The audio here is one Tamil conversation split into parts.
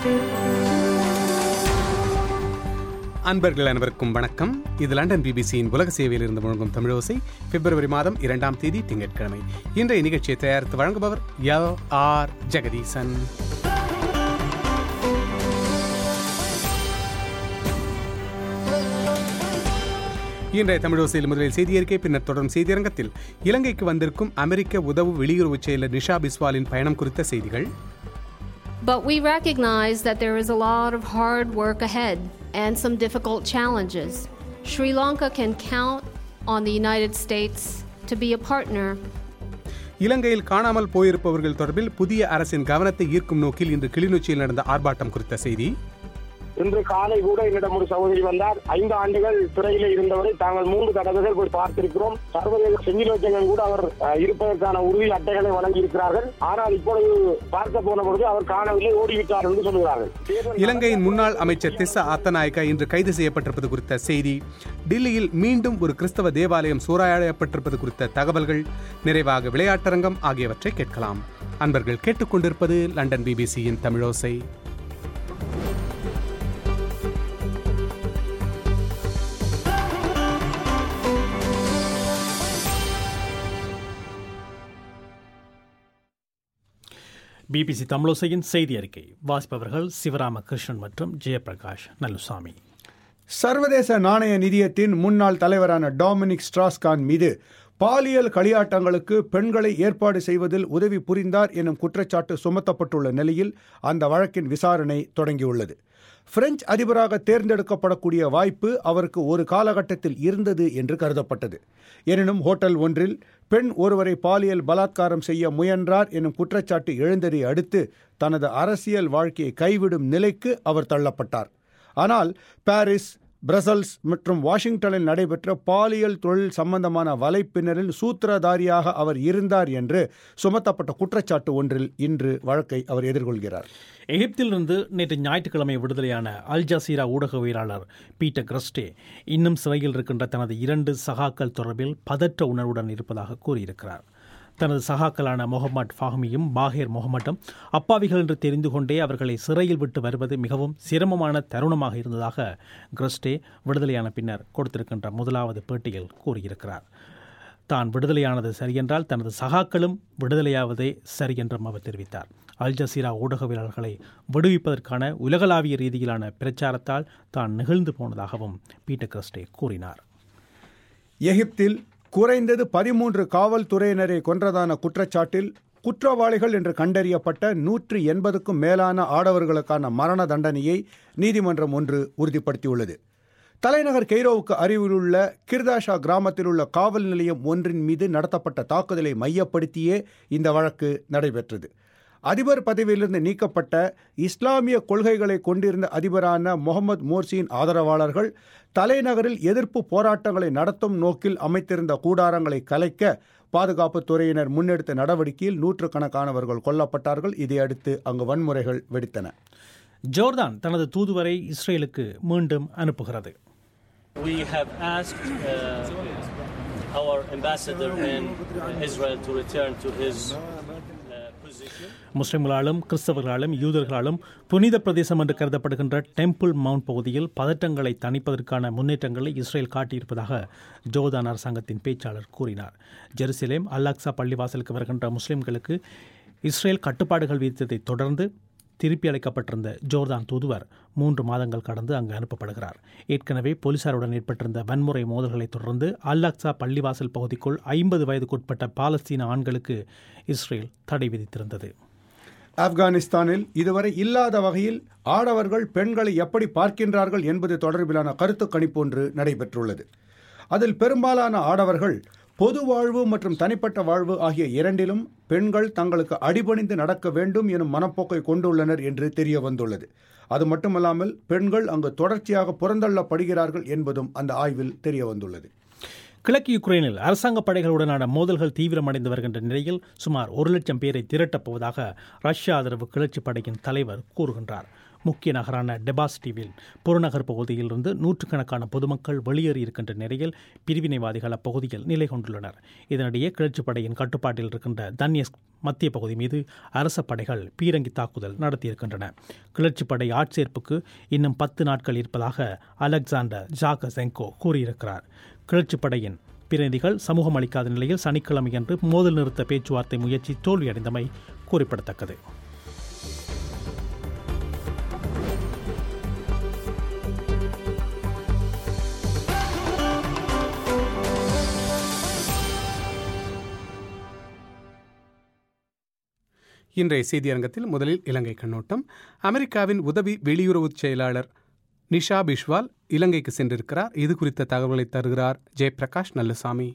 அன்பர்கள் அனைவருக்கும் வணக்கம் இது லண்டன் பிபிசியின் உலக சேவையில் இருந்து முழங்கும் தமிழோசை பிப்ரவரி மாதம் இரண்டாம் தேதி திங்கட்கிழமை இன்றைய நிகழ்ச்சியை தயாரித்து வழங்குபவர் எல் ஆர் ஜெகதீசன் இன்றைய தமிழோசையில் முதலில் செய்தியறிக்கை பின்னர் தொடரும் செய்தியரங்கத்தில் இலங்கைக்கு வந்திருக்கும் அமெரிக்க உதவு வெளியுறவுச் செயலர் நிஷா பிஸ்வாலின் பயணம் குறித்த செய்திகள் But we recognize that there is a lot of hard work ahead and some difficult challenges. Sri Lanka can count on the United States to be a partner இலங்கையில் காணாமல் போயிருப்பவர்கள் தொடர்பில் புதிய அரசின் கவனத்தை ஈர்க்கும் நோக்கில் இன்று கிளிநொச்சியில் நடந்த ஆர்ப்பாட்டம் குறித்த செய்தி இன்று காலை கூட என்னிடம் ஒரு சகோதரி வந்தார் ஐந்து ஆண்டுகள் சிறையில இருந்தவரை தாங்கள் மூன்று தடவைகள் போய் பார்த்திருக்கிறோம் சர்வதேச செஞ்சிலோச்சங்கள் கூட அவர் அஹ், இருப்பதற்கான உறுதி அட்டைகளை வழங்கி இருக்கிறார்கள் ஆனால் இப்பொழுது பார்க்க போன பொழுது அவர் காணவில்லை ஓடிவிட்டார் என்று சொல்கிறார்கள் தேர்தல் இலங்கையின் முன்னாள் அமைச்சர் திஸ்ஸா ஆத்தநாயக்கா இன்று கைது செய்யப்பட்டிருப்பது குறித்த செய்தி டில்லியில் மீண்டும் ஒரு கிறிஸ்தவ தேவாலயம் சூறையாடப்பட்டிருப்பது குறித்த தகவல்கள் நிறைவாக விளையாட்டரங்கம் ஆகியவற்றை கேட்கலாம் அன்பர்கள் கேட்டுக்கொண்டிருப்பது லண்டன் பிபிசியின் தமிழோசை பிபிசி தமிழோசையின் செய்தி அறிக்கை வாசிப்பவர்கள் சிவராமகிருஷ்ணன் மற்றும் ஜெயபிரகாஷ் நல்லுசாமி சர்வதேச நாணய நிதியத்தின் முன்னாள் தலைவரான டாமினிக் ஸ்ட்ராஸ்கான் மீது பாலியல் களியாட்டங்களுக்கு பெண்களை ஏற்பாடு செய்வதில் உதவி புரிந்தார் எனும் குற்றச்சாட்டு சுமத்தப்பட்டுள்ள நிலையில் அந்த வழக்கின் விசாரணை தொடங்கியுள்ளது பிரெஞ்சு அதிபராக தேர்ந்தெடுக்கப்படக்கூடிய வாய்ப்பு அவருக்கு ஒரு காலகட்டத்தில் இருந்தது என்று கருதப்பட்டது எனினும் ஹோட்டல் ஒன்றில் பெண் ஒருவரை பாலியல் பலாத்காரம் செய்ய முயன்றார் எனும் குற்றச்சாட்டு எழுந்ததை அடுத்து தனது அரசியல் வாழ்க்கையை கைவிடும் நிலைக்கு அவர் தள்ளப்பட்டார் ஆனால் பாரிஸ் பிரசல்ஸ் மற்றும் வாஷிங்டனில் நடைபெற்ற பாலியல் தொழில் சம்பந்தமான வலைப்பின்னரில் சூத்திரதாரியாக அவர் இருந்தார் என்று சுமத்தப்பட்ட குற்றச்சாட்டு ஒன்றில் இன்று வழக்கை அவர் எதிர்கொள்கிறார் எகிப்திலிருந்து நேற்று ஞாயிற்றுக்கிழமை விடுதலையான அல் ஜசீரா ஊடகவியலாளர் பீட்டர் கிரஸ்டே இன்னும் சிறையில் இருக்கின்ற தனது இரண்டு சகாக்கள் தொடர்பில் பதற்ற உணர்வுடன் இருப்பதாக கூறியிருக்கிறார் தனது சகாக்களான முகமது ஃபாஹ்மியும் பாஹேர் முகமட்டும் அப்பாவிகள் என்று தெரிந்து கொண்டே அவர்களை சிறையில் விட்டு வருவது மிகவும் சிரமமான தருணமாக இருந்ததாக கிரஸ்டே விடுதலையான பின்னர் கொடுத்திருக்கின்ற முதலாவது பேட்டியில் கூறியிருக்கிறார் தான் விடுதலையானது சரியென்றால் தனது சகாக்களும் விடுதலையாவதே சரி என்றும் அவர் தெரிவித்தார் அல் ஜசீரா ஊடகவியலாளர்களை விடுவிப்பதற்கான உலகளாவிய ரீதியிலான பிரச்சாரத்தால் தான் நெகிழ்ந்து போனதாகவும் பீட்டர் கிரஸ்டே கூறினார் எகிப்தில் குறைந்தது பதிமூன்று காவல்துறையினரை கொன்றதான குற்றச்சாட்டில் குற்றவாளிகள் என்று கண்டறியப்பட்ட நூற்றி எண்பதுக்கும் மேலான ஆடவர்களுக்கான மரண தண்டனையை நீதிமன்றம் ஒன்று உறுதிப்படுத்தியுள்ளது தலைநகர் கெய்ரோவுக்கு அருகிலுள்ள கிர்தாஷா கிராமத்தில் உள்ள காவல் நிலையம் ஒன்றின் மீது நடத்தப்பட்ட தாக்குதலை மையப்படுத்தியே இந்த வழக்கு நடைபெற்றது அதிபர் பதவியிலிருந்து நீக்கப்பட்ட இஸ்லாமிய கொள்கைகளை கொண்டிருந்த அதிபரான முகமது மோர்சியின் ஆதரவாளர்கள் தலைநகரில் எதிர்ப்பு போராட்டங்களை நடத்தும் நோக்கில் அமைத்திருந்த கூடாரங்களை கலைக்க பாதுகாப்புத் துறையினர் முன்னெடுத்த நடவடிக்கையில் நூற்றுக்கணக்கானவர்கள் கொல்லப்பட்டார்கள் இதையடுத்து அங்கு வன்முறைகள் வெடித்தன ஜோர்தான் தனது தூதுவரை இஸ்ரேலுக்கு மீண்டும் அனுப்புகிறது We have asked uh, our ambassador in Israel to return to his uh, position. முஸ்லிம்களாலும் கிறிஸ்தவர்களாலும் யூதர்களாலும் புனித பிரதேசம் என்று கருதப்படுகின்ற டெம்பிள் மவுண்ட் பகுதியில் பதற்றங்களை தணிப்பதற்கான முன்னேற்றங்களை இஸ்ரேல் காட்டியிருப்பதாக ஜோர்தான் அரசாங்கத்தின் பேச்சாளர் கூறினார் ஜெருசலேம் அல்லாக்ஸா பள்ளிவாசலுக்கு வருகின்ற முஸ்லிம்களுக்கு இஸ்ரேல் கட்டுப்பாடுகள் விதித்ததைத் தொடர்ந்து திருப்பி அழைக்கப்பட்டிருந்த ஜோர்தான் தூதுவர் மூன்று மாதங்கள் கடந்து அங்கு அனுப்பப்படுகிறார் ஏற்கனவே போலீசாருடன் ஏற்பட்டிருந்த வன்முறை மோதல்களைத் தொடர்ந்து அல்லாக்ஸா பள்ளிவாசல் பகுதிக்குள் ஐம்பது வயதுக்குட்பட்ட பாலஸ்தீன ஆண்களுக்கு இஸ்ரேல் தடை விதித்திருந்தது ஆப்கானிஸ்தானில் இதுவரை இல்லாத வகையில் ஆடவர்கள் பெண்களை எப்படி பார்க்கின்றார்கள் என்பது தொடர்பிலான கருத்து கணிப்பு ஒன்று நடைபெற்றுள்ளது அதில் பெரும்பாலான ஆடவர்கள் பொது வாழ்வு மற்றும் தனிப்பட்ட வாழ்வு ஆகிய இரண்டிலும் பெண்கள் தங்களுக்கு அடிபணிந்து நடக்க வேண்டும் எனும் மனப்போக்கை கொண்டுள்ளனர் என்று தெரிய வந்துள்ளது அது மட்டுமல்லாமல் பெண்கள் அங்கு தொடர்ச்சியாக புறந்தள்ளப்படுகிறார்கள் என்பதும் அந்த ஆய்வில் தெரிய வந்துள்ளது கிழக்கு யுக்ரைனில் அரசாங்க படைகளுடனான மோதல்கள் தீவிரமடைந்து வருகின்ற நிலையில் சுமார் ஒரு லட்சம் பேரை திரட்டப் போவதாக ரஷ்ய ஆதரவு கிளர்ச்சி படையின் தலைவர் கூறுகின்றார் முக்கிய நகரான டெபாஸ்டிவில் புறநகர் பகுதியிலிருந்து நூற்றுக்கணக்கான பொதுமக்கள் வெளியேறி இருக்கின்ற நிலையில் பிரிவினைவாதிகள் அப்பகுதியில் நிலை கொண்டுள்ளனர் இதனிடையே கிளர்ச்சி படையின் கட்டுப்பாட்டில் இருக்கின்ற தன்யஸ் மத்திய பகுதி மீது அரச படைகள் பீரங்கி தாக்குதல் நடத்தியிருக்கின்றன கிளர்ச்சி படை ஆட்சேர்ப்புக்கு இன்னும் பத்து நாட்கள் இருப்பதாக அலெக்சாண்டர் ஜாகசெங்கோ கூறியிருக்கிறார் கிளர்ச்சி படையின் பிரதிநிதிகள் சமூகம் அளிக்காத நிலையில் சனிக்கிழமையன்று மோதல் நிறுத்த பேச்சுவார்த்தை முயற்சி தோல்வியடைந்தமை குறிப்பிடத்தக்கது இன்றைய செய்தியரங்கத்தில் முதலில் இலங்கை கண்ணோட்டம் அமெரிக்காவின் உதவி வெளியுறவுச் செயலாளர் நிஷா பிஷ்வால் இலங்கைக்கு சென்றிருக்கிறார் இது குறித்த தகவலை தருகிறார் ஜெயபிரகாஷ் நல்லசாமி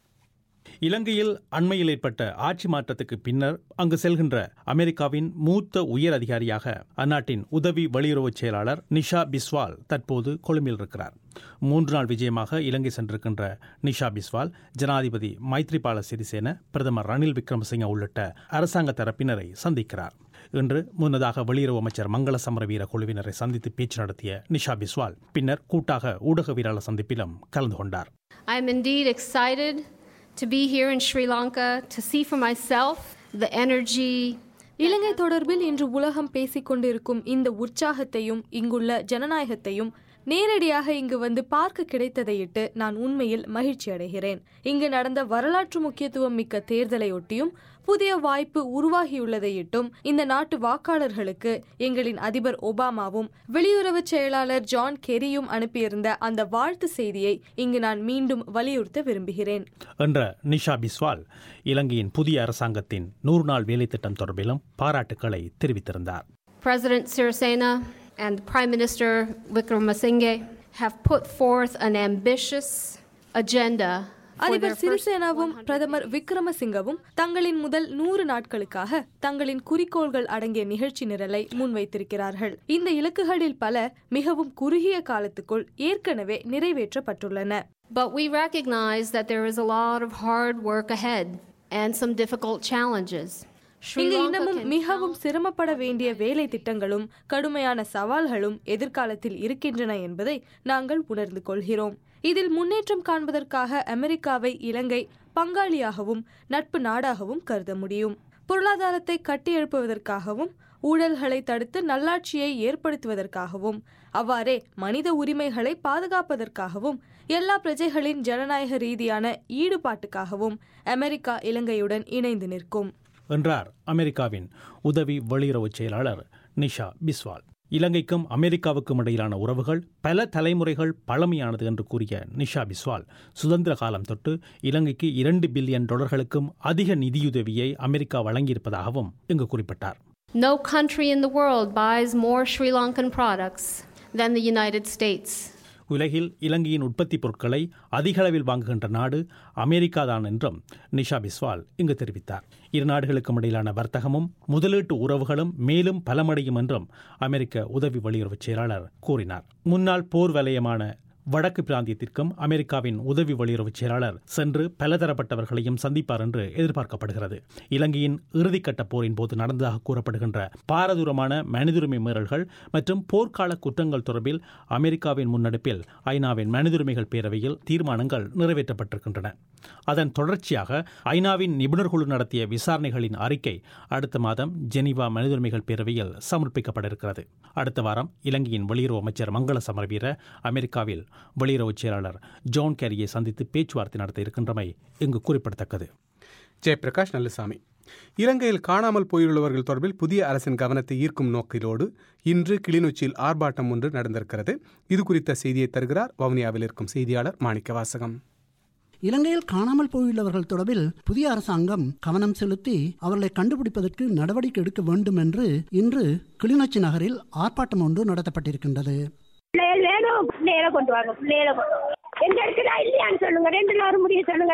இலங்கையில் அண்மையில் ஏற்பட்ட ஆட்சி மாற்றத்துக்கு பின்னர் அங்கு செல்கின்ற அமெரிக்காவின் மூத்த உயர் அதிகாரியாக அந்நாட்டின் உதவி வெளியுறவுச் செயலாளர் நிஷா பிஸ்வால் தற்போது கொழும்பில் இருக்கிறார் மூன்று நாள் விஜயமாக இலங்கை சென்றிருக்கின்ற நிஷா பிஸ்வால் ஜனாதிபதி மைத்ரிபால சிறிசேன பிரதமர் ரணில் விக்ரமசிங்க உள்ளிட்ட அரசாங்க தரப்பினரை சந்திக்கிறார் இன்று முன்னதாக வெளியுறவு அமைச்சர் மங்கள சமரவீர குழுவினரை சந்தித்து பேச்சு நடத்திய நிஷா பிஸ்வால் பின்னர் கூட்டாக ஊடகவியலாளர் சந்திப்பிலும் கலந்து கொண்டார் I am indeed excited to be here in Sri Lanka to see for myself the energy இலங்கை தொடர்பில் இன்று உலகம் பேசிக் கொண்டிருக்கும் இந்த உற்சாகத்தையும் இங்குள்ள ஜனநாயகத்தையும் நேரடியாக இங்கு வந்து பார்க்க கிடைத்ததையிட்டு நான் உண்மையில் மகிழ்ச்சி அடைகிறேன் இங்கு நடந்த வரலாற்று முக்கியத்துவம் மிக்க தேர்தலையொட்டியும் புதிய வாய்ப்பு உருவாகியுள்ளதையிட்டும் இந்த நாட்டு வாக்காளர்களுக்கு எங்களின் அதிபர் ஒபாமாவும் வெளியுறவு செயலாளர் ஜான் கெரியும் அனுப்பியிருந்த அந்த வாழ்த்து செய்தியை இங்கு நான் மீண்டும் வலியுறுத்த விரும்புகிறேன் என்ற நிஷா பிஸ்வால் இலங்கையின் புதிய அரசாங்கத்தின் நூறு நாள் வேலை திட்டம் தொடர்பிலும் பாராட்டுக்களை தெரிவித்திருந்தார் President Sirisena and Prime Minister Wickramasinghe have put forth an ambitious agenda for their அதிபர் first சிறிசேனாவும் பிரதமர் விக்ரமசிங்கவும் தங்களின் முதல் நூறு நாட்களுக்காக தங்களின் குறிக்கோள்கள் அடங்கிய நிகழ்ச்சி நிரலை முன்வைத்திருக்கிறார்கள் இந்த இலக்குகளில் பல மிகவும் குறுகிய காலத்துக்குள் ஏற்கனவே நிறைவேற்றப்பட்டுள்ளன But we recognize that there is a lot of hard work ahead and some difficult challenges. Sri இங்கு Lanka இன்னமும் can மிகவும் count சிரமப்பட வேண்டிய வேலை திட்டங்களும் கடுமையான சவால்களும் எதிர்காலத்தில் இருக்கின்றன என்பதை நாங்கள் உணர்ந்து கொள்கிறோம் இதில் முன்னேற்றம் காண்பதற்காக அமெரிக்காவை இலங்கை பங்காளியாகவும் நட்பு நாடாகவும் கருத முடியும் பொருளாதாரத்தை கட்டியெழுப்புவதற்காகவும் ஊழல்களை தடுத்து நல்லாட்சியை ஏற்படுத்துவதற்காகவும் அவ்வாறே மனித உரிமைகளை பாதுகாப்பதற்காகவும் எல்லா பிரஜைகளின் ஜனநாயக ரீதியான ஈடுபாட்டுக்காகவும் அமெரிக்கா இலங்கையுடன் இணைந்து நிற்கும் என்றார் அமெரிக்காவின் உதவி வெளியுறவுச் செயலாளர் நிஷா பிஸ்வால் இலங்கைக்கும் அமெரிக்காவுக்கும் இடையிலான உறவுகள் பல தலைமுறைகள் பழமையானது என்று கூறிய நிஷா பிஸ்வால் சுதந்திர காலம் தொட்டு இலங்கைக்கு இரண்டு பில்லியன் டாலர்களுக்கும் அதிக நிதியுதவியை அமெரிக்கா வழங்கியிருப்பதாகவும் இங்கு குறிப்பிட்டார் No country in the world buys more Sri Lankan products than the United States. உலகில் இலங்கையின் உற்பத்தி பொருட்களை அதிக அளவில் வாங்குகின்ற நாடு அமெரிக்கா தான் என்றும் நிஷா பிஸ்வால் இங்கு தெரிவித்தார் இரு நாடுகளுக்கும் இடையிலான வர்த்தகமும் முதலீட்டு உறவுகளும் மேலும் பலமடையும் என்றும் அமெரிக்க உதவி வெளியுறவுச் செயலாளர் கூறினார் முன்னாள் போர் வலயமான வடக்கு பிராந்தியத்திற்கும் அமெரிக்காவின் உதவி வெளியுறவுச் செயலாளர் சென்று பலதரப்பட்டவர்களையும் சந்திப்பார் என்று எதிர்பார்க்கப்படுகிறது இலங்கையின் இறுதிக்கட்ட போரின் போது நடந்ததாக கூறப்படுகின்ற பாரதூரமான மனிதுரிமை மீறல்கள் மற்றும் போர்க்கால குற்றங்கள் தொடர்பில் அமெரிக்காவின் முன்னெடுப்பில் ஐநாவின் மனிதுரிமைகள் பேரவையில் தீர்மானங்கள் நிறைவேற்றப்பட்டிருக்கின்றன அதன் தொடர்ச்சியாக ஐநாவின் நிபுணர் குழு நடத்திய விசாரணைகளின் அறிக்கை அடுத்த மாதம் ஜெனீவா மனிதுரிமைகள் பேரவையில் சமர்ப்பிக்கப்பட இருக்கிறது அடுத்த வாரம் இலங்கையின் வெளியுறவு அமைச்சர் மங்கள சமரவீர அமெரிக்காவில் வெளியுறவுச் செயலாளர் ஜான் கேரியை சந்தித்து பேச்சுவார்த்தை நடத்த இருக்கின்றமை இங்கு குறிப்பிடத்தக்கது ஜெயபிரகாஷ் நல்லசாமி இலங்கையில் காணாமல் போயுள்ளவர்கள் தொடர்பில் புதிய அரசின் கவனத்தை ஈர்க்கும் நோக்கிலோடு இன்று கிளிநொச்சியில் ஆர்ப்பாட்டம் ஒன்று நடந்திருக்கிறது இது குறித்த செய்தியை தருகிறார் வவுனியாவில் இருக்கும் செய்தியாளர் மாணிக்க வாசகம் இலங்கையில் காணாமல் போயுள்ளவர்கள் தொடர்பில் புதிய அரசாங்கம் கவனம் செலுத்தி அவர்களை கண்டுபிடிப்பதற்கு நடவடிக்கை எடுக்க வேண்டும் என்று இன்று கிளிநொச்சி நகரில் ஆர்ப்பாட்டம் ஒன்று நடத்தப்பட்டிருக்கின்றது பிள்ளைகள் வேணும் பிள்ளைகளை கொண்டு வாங்க பிள்ளைகளை கொண்டு வாங்க. எந்த இடத்துல இல்லையான்னு சொல்லுங்க ரெண்டு நாள் முடிய சொல்லுங்க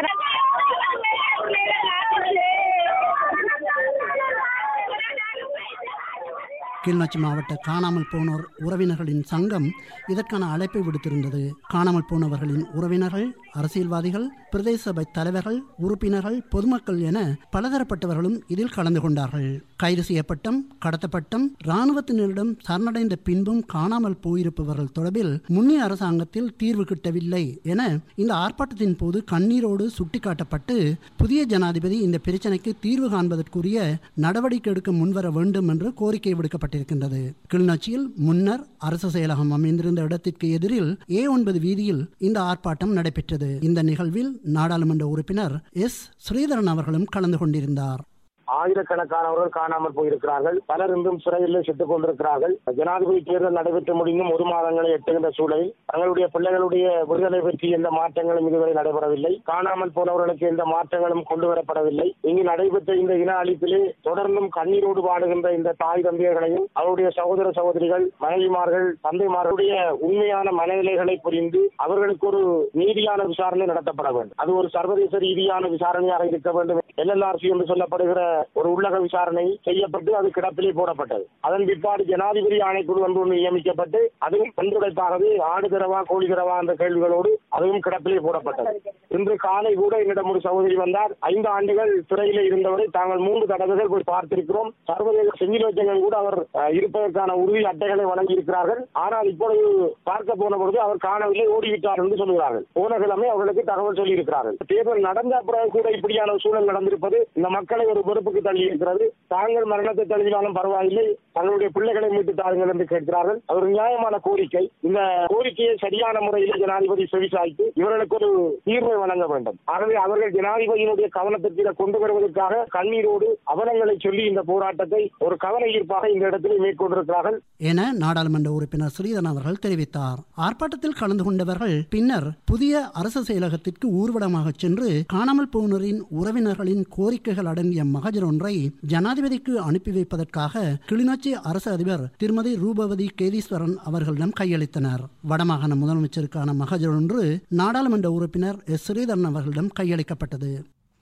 கிளிநொச்சி மாவட்ட காணாமல் போனோர் உறவினர்களின் சங்கம் இதற்கான அழைப்பை விடுத்திருந்தது காணாமல் போனவர்களின் உறவினர்கள் அரசியல்வாதிகள் பிரதேச சபை தலைவர்கள் உறுப்பினர்கள் பொதுமக்கள் என பலதரப்பட்டவர்களும் இதில் கலந்து கொண்டார்கள் கைது செய்யப்பட்டும் கடத்தப்பட்டும் இராணுவத்தினரிடம் சரணடைந்த பின்பும் காணாமல் போயிருப்பவர்கள் தொடர்பில் முன்னிய அரசாங்கத்தில் தீர்வு கிட்டவில்லை என இந்த ஆர்ப்பாட்டத்தின் போது கண்ணீரோடு சுட்டிக்காட்டப்பட்டு புதிய ஜனாதிபதி இந்த பிரச்சனைக்கு தீர்வு காண்பதற்குரிய நடவடிக்கை எடுக்க முன்வர வேண்டும் என்று கோரிக்கை விடுக்கப்பட்டிருக்கின்றது கிளிநொச்சியில் முன்னர் அரசு செயலகம் அமைந்திருந்த இடத்திற்கு எதிரில் ஏ ஒன்பது வீதியில் இந்த ஆர்ப்பாட்டம் நடைபெற்றது இந்த நிகழ்வில் நாடாளுமன்ற உறுப்பினர் எஸ் ஸ்ரீதரன் அவர்களும் கலந்து கொண்டிருந்தார் ஆயிரக்கணக்கானவர்கள் காணாமல் போயிருக்கிறார்கள் பலர் இன்றும் சிறையில் சுட்டுக் கொண்டிருக்கிறார்கள் ஜனாதிபதி தேர்தல் நடைபெற்று முடிந்தும் ஒரு மாதங்களை எட்டுகின்ற சூழலில் தங்களுடைய பிள்ளைகளுடைய விடுதலை பற்றி எந்த மாற்றங்களும் இதுவரை நடைபெறவில்லை காணாமல் போனவர்களுக்கு எந்த மாற்றங்களும் கொண்டு வரப்படவில்லை இங்கு நடைபெற்ற இந்த இன அழிப்பிலே தொடர்ந்தும் கண்ணீரோடு வாடுகின்ற இந்த தாய் தந்தையர்களையும் அவருடைய சகோதர சகோதரிகள் மனைவிமார்கள் தந்தைமார்களுடைய உண்மையான மனநிலைகளை புரிந்து அவர்களுக்கு ஒரு நீதியான விசாரணை நடத்தப்பட வேண்டும் அது ஒரு சர்வதேச ரீதியான விசாரணையாக இருக்க வேண்டும் எல்எல்ஆர்சி என்று சொல்லப்படுகிற ஒரு உள்ளக விசாரணை செய்யப்பட்டு அது கிடப்பிலே போடப்பட்டது அதன் பிற்பாடு ஜனாதிபதி ஆணைக்குழு ஒன்று ஒன்று நியமிக்கப்பட்டு அதுவும் ஒன்றுடைப்பாகவே ஆடு தரவா கோழி தரவா என்ற கேள்விகளோடு அதுவும் கிடப்பிலே போடப்பட்டது இன்று காலை கூட என்னிடம் ஒரு சகோதரி வந்தார் ஐந்து ஆண்டுகள் சிறையிலே இருந்தவரை தாங்கள் மூன்று தடவைகள் போய் பார்த்திருக்கிறோம் சர்வதேச செஞ்சிலோச்சங்கள் கூட அவர் அஹ், இருப்பதற்கான உறுதி அட்டைகளை வழங்கி இருக்கிறார்கள் ஆனால் இப்பொழுது பார்க்க போன பொழுது அவர் காணவில்லை ஓடிவிட்டார் என்று சொல்கிறார்கள் போன கிழமை அவர்களுக்கு தகவல் சொல்லி இருக்கிறார்கள் தேர்தல் நடந்த பிறகு கூட இப்படியான ஒரு சூழல் நடந்திருப்பது இந்த மக்களை ஒரு வெறுப்புக்கு தள்ளி இருக்கிறது தாங்கள் மரணத்தை தழுவினாலும் பரவாயில்லை தங்களுடைய பிள்ளைகளை மீட்டு தாருங்கள் என்று கேட்கிறார்கள் அது ஒரு நியாயமான கோரிக்கை இந்த கோரிக்கையை சரியான முறையில் ஜனாதிபதி செவிசாய்த்து இவர்களுக்கு ஒரு தீர்வை வழங்க வேண்டும் ஆகவே அவர்கள் ஜனாதிபதியினுடைய கவனத்திற்கு இதை கொண்டு வருவதற்காக கண்ணீரோடு அவலங்களை சொல்லி இந்த போராட்டத்தை ஒரு கவன ஈர்ப்பாக இந்த இடத்திலே மேற்கொண்டிருக்கிறார்கள் என நாடாளுமன்ற உறுப்பினர் ஸ்ரீதரன் அவர்கள் தெரிவித்தார் ஆர்ப்பாட்டத்தில் கலந்து கொண்டவர்கள் பின்னர் புதிய அரசு செயலகத்திற்கு ஊர்வலமாக சென்று காணாமல் போனோரின் உறவினர்களின் கோரிக்கைகள் அடங்கிய மகஜர் ஒன்றை ஜனாதிபதிக்கு அனுப்பி வைப்பதற்காக கிளிநொச்சி அரசு அதிபர் திருமதி ரூபவதி கேதீஸ்வரன் அவர்களிடம் கையளித்தனர் வடமாகாண முதலமைச்சருக்கான மகஜர் ஒன்று நாடாளுமன்ற உறுப்பினர் எஸ் ஸ்ரீதரன் அவர்களிடம் கையளிக்கப்பட்டது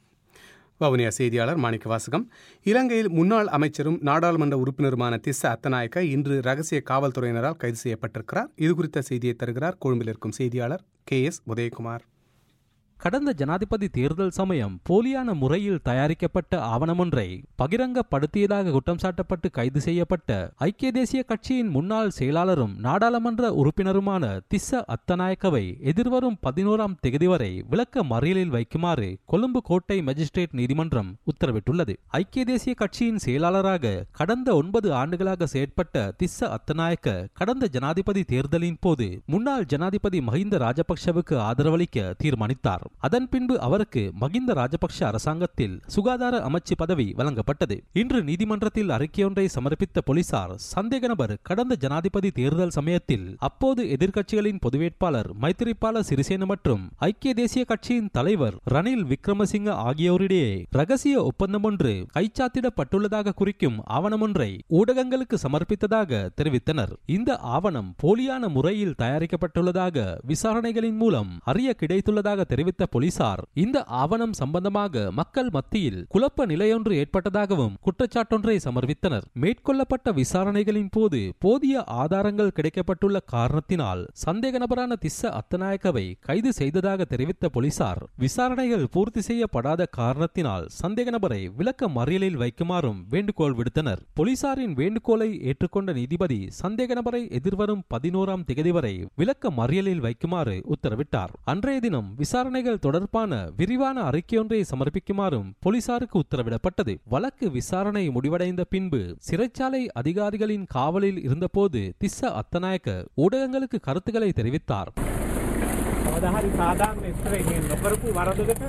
வவுனியா செய்தியாளர் மாணிக்க வாசகம் இலங்கையில் முன்னாள் அமைச்சரும் நாடாளுமன்ற உறுப்பினருமான திஸ்ஸ அத்தநாயக்க இன்று ரகசிய காவல்துறையினரால் கைது செய்யப்பட்டிருக்கிறார் இது குறித்த செய்தியை தருகிறார் கொழும்பில் இருக்கும் செய்தியாளர் கே எஸ் உதயகுமார் கடந்த ஜனாதிபதி தேர்தல் சமயம் போலியான முறையில் தயாரிக்கப்பட்ட ஆவணமொன்றை பகிரங்கப்படுத்தியதாக குற்றம் சாட்டப்பட்டு கைது செய்யப்பட்ட ஐக்கிய தேசிய கட்சியின் முன்னாள் செயலாளரும் நாடாளுமன்ற உறுப்பினருமான திஸ்ஸ அத்தநாயக்கவை எதிர்வரும் பதினோராம் தேதி வரை விளக்க மறியலில் வைக்குமாறு கொழும்பு கோட்டை மஜிஸ்ட்ரேட் நீதிமன்றம் உத்தரவிட்டுள்ளது ஐக்கிய தேசிய கட்சியின் செயலாளராக கடந்த ஒன்பது ஆண்டுகளாக செயற்பட்ட திஸ்ஸ அத்தநாயக்க கடந்த ஜனாதிபதி தேர்தலின் போது முன்னாள் ஜனாதிபதி மஹிந்த ராஜபக்ஷவுக்கு ஆதரவளிக்க தீர்மானித்தார் அதன் பின்பு அவருக்கு மகிந்த ராஜபக்ஷ அரசாங்கத்தில் சுகாதார அமைச்சு பதவி வழங்கப்பட்டது இன்று நீதிமன்றத்தில் அறிக்கையொன்றை சமர்ப்பித்த போலீசார் சந்தேக நபர் கடந்த ஜனாதிபதி தேர்தல் சமயத்தில் அப்போது எதிர்க்கட்சிகளின் பொது வேட்பாளர் மைத்திரிபால சிறிசேன மற்றும் ஐக்கிய தேசிய கட்சியின் தலைவர் ரணில் விக்ரமசிங்க ஆகியோரிடையே ரகசிய ஒப்பந்தம் ஒன்று கைச்சாத்திடப்பட்டுள்ளதாக குறிக்கும் ஆவணமொன்றை ஊடகங்களுக்கு சமர்ப்பித்ததாக தெரிவித்தனர் இந்த ஆவணம் போலியான முறையில் தயாரிக்கப்பட்டுள்ளதாக விசாரணைகளின் மூலம் அறிய கிடைத்துள்ளதாக தெரிவித்த போலீசார் இந்த ஆவணம் சம்பந்தமாக மக்கள் மத்தியில் குழப்ப நிலையொன்று ஏற்பட்டதாகவும் குற்றச்சாட்டொன்றை சமர்ப்பித்தனர் மேற்கொள்ளப்பட்ட விசாரணைகளின் போது போதிய ஆதாரங்கள் கிடைக்கப்பட்டுள்ள காரணத்தினால் சந்தேக நபரான திஸ்ஸ அத்தநாயக்கவை கைது செய்ததாக தெரிவித்த போலீசார் விசாரணைகள் பூர்த்தி செய்யப்படாத காரணத்தினால் சந்தேக நபரை விளக்க மறியலில் வைக்குமாறும் வேண்டுகோள் விடுத்தனர் போலீசாரின் வேண்டுகோளை ஏற்றுக்கொண்ட நீதிபதி சந்தேக நபரை எதிர்வரும் பதினோராம் தேதி வரை விளக்க மறியலில் வைக்குமாறு உத்தரவிட்டார் அன்றைய தினம் விசாரணைகள் தொடர்பான விரிவான அறிக்கையொன்றை சமர்ப்பிக்குமாறும் போலீசாருக்கு உத்தரவிடப்பட்டது வழக்கு விசாரணை முடிவடைந்த பின்பு சிறைச்சாலை அதிகாரிகளின் காவலில் இருந்தபோது திஸ்ஸ அத்தநாயக்க ஊடகங்களுக்கு கருத்துக்களை தெரிவித்தார் අවදාහරි සාධාරණ ඉස්තර මේ නොකරපු වරදකට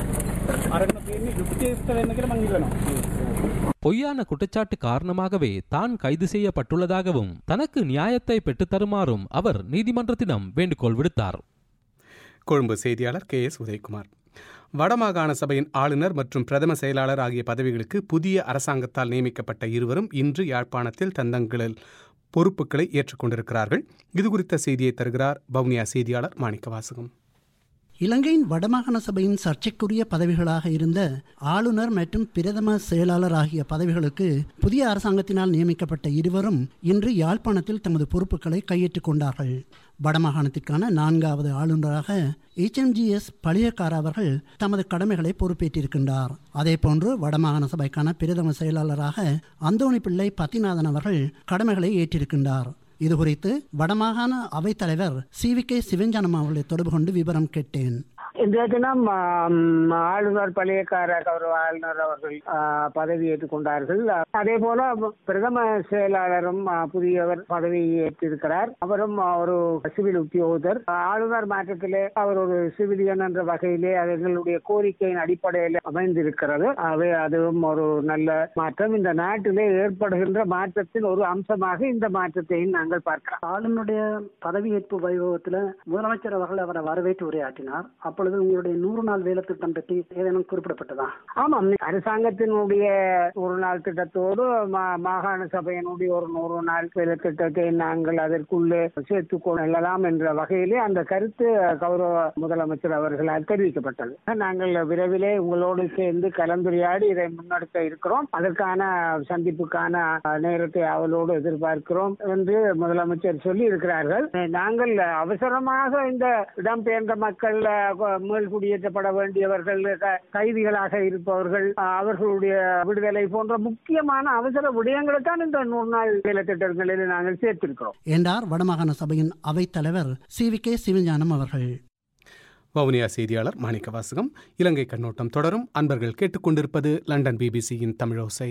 අරගෙන තියෙන්නේ යුක්තිය ඉස්තර වෙන්න කියලා මං හිතනවා. பொய்யான குற்றச்சாட்டு காரணமாகவே தான் கைது செய்யப்பட்டுள்ளதாகவும் தனக்கு நியாயத்தை பெற்றுத்தருமாறும் அவர் நீதிமன்றத்திடம் வேண்டுகோள் விடுத்தார் கொழும்பு செய்தியாளர் கே எஸ் உதயகுமார் வடமாகாண சபையின் ஆளுநர் மற்றும் பிரதம செயலாளர் ஆகிய பதவிகளுக்கு புதிய அரசாங்கத்தால் நியமிக்கப்பட்ட இருவரும் இன்று யாழ்ப்பாணத்தில் தந்தங்களில் பொறுப்புகளை ஏற்றுக்கொண்டிருக்கிறார்கள் இது குறித்த செய்தியை தருகிறார் வவுனியா செய்தியாளர் மாணிக்க வாசகம் இலங்கையின் வடமாகாண சபையின் சர்ச்சைக்குரிய பதவிகளாக இருந்த ஆளுநர் மற்றும் பிரதம செயலாளர் ஆகிய பதவிகளுக்கு புதிய அரசாங்கத்தினால் நியமிக்கப்பட்ட இருவரும் இன்று யாழ்ப்பாணத்தில் தமது பொறுப்புகளை கையேற்றுக் கொண்டார்கள் வடமாகாணத்திற்கான நான்காவது ஆளுநராக எச்எம்ஜிஎஸ் பழியக்கார அவர்கள் தமது கடமைகளை பொறுப்பேற்றிருக்கின்றார் அதேபோன்று வடமாகாண சபைக்கான பிரதம செயலாளராக அந்தோணி பிள்ளை பத்திநாதன் அவர்கள் கடமைகளை ஏற்றிருக்கின்றார் இது குறித்து வடமாகாண அவைத்தலைவர் சி வி கே சிவஞானம் அவர்களை தொடர்பு கொண்டு விவரம் கேட்டேன் இன்றைய தினம் ஆம், ஆளுநர் பழையக்கார கௌரவ ஆளுநர் அவர்கள் ஆ, பதவி ஏற்றுக்கொண்டார்கள் அதே போல பிரதம செயலாளரும் ஆ, புதியவர் பதவி ஏற்றிருக்கிறார் அவரும் ஆ, ஒரு சிவில் உத்தியோகத்தர் ஆளுநர் மாற்றத்திலே அவர் ஒரு சிவிலியன் என்ற வகையிலே அது எங்களுடைய கோரிக்கையின் அடிப்படையில் அமைந்திருக்கிறது ஆகவே அதுவும் ஒரு நல்ல மாற்றம் இந்த நாட்டிலே ஏற்படுகின்ற மாற்றத்தின் ஒரு அம்சமாக இந்த மாற்றத்தையும் நாங்கள் பார்க்கிறோம் ஆளுநருடைய பதவியேற்பு வைபவத்தில் முதலமைச்சர் அவர்கள் அவரை வரவேற்று உரையாற்றினார் அப்பொழுது உங்களுடைய நூறு நாள் வேலை திட்டம் பற்றி ஏதேனும் குறிப்பிடப்பட்டதா ஆமாம் அரசாங்கத்தினுடைய ஒரு நாள் திட்டத்தோடு மா- மாகாண சபையினுடைய ஒரு நூறு நாள் வேலை திட்டத்தை நாங்கள் அதற்குள்ளே சேர்த்துக் கொள்ளலாம் என்ற வகையிலே அந்த கருத்து கௌரவ முதலமைச்சர் அவர்களால் தெரிவிக்கப்பட்டது நாங்கள் விரைவிலே உங்களோடு சேர்ந்து கலந்துரையாடி இதை முன்னெடுக்க இருக்கிறோம் அதற்கான சந்திப்புக்கான நேரத்தை அவளோடு எதிர்பார்க்கிறோம் என்று முதலமைச்சர் சொல்லி இருக்கிறார்கள் நாங்கள் அவசரமாக இந்த இடம்பெயர்ந்த மக்கள் அஹ், மேல் குடியேற்றப்பட வேண்டியவர்கள் க- கைதிகளாக இருப்பவர்கள் அஹ், அவர்களுடைய விடுதலை போன்ற முக்கியமான அவசர விடயங்களைத்தான் இந்த நூறு நாள் வேலை திட்டங்களில் நாங்கள் சேர்த்திருக்கிறோம் என்றார் வடமாகாண சபையின் அவைத்தலைவர் சி வி கே சிவஞானம் அவர்கள் வவுனியா செய்தியாளர் மாணிக்க வாசகம் இலங்கை கண்ணோட்டம் தொடரும் அன்பர்கள் கேட்டுக்கொண்டிருப்பது லண்டன் பிபிசியின் தமிழோசை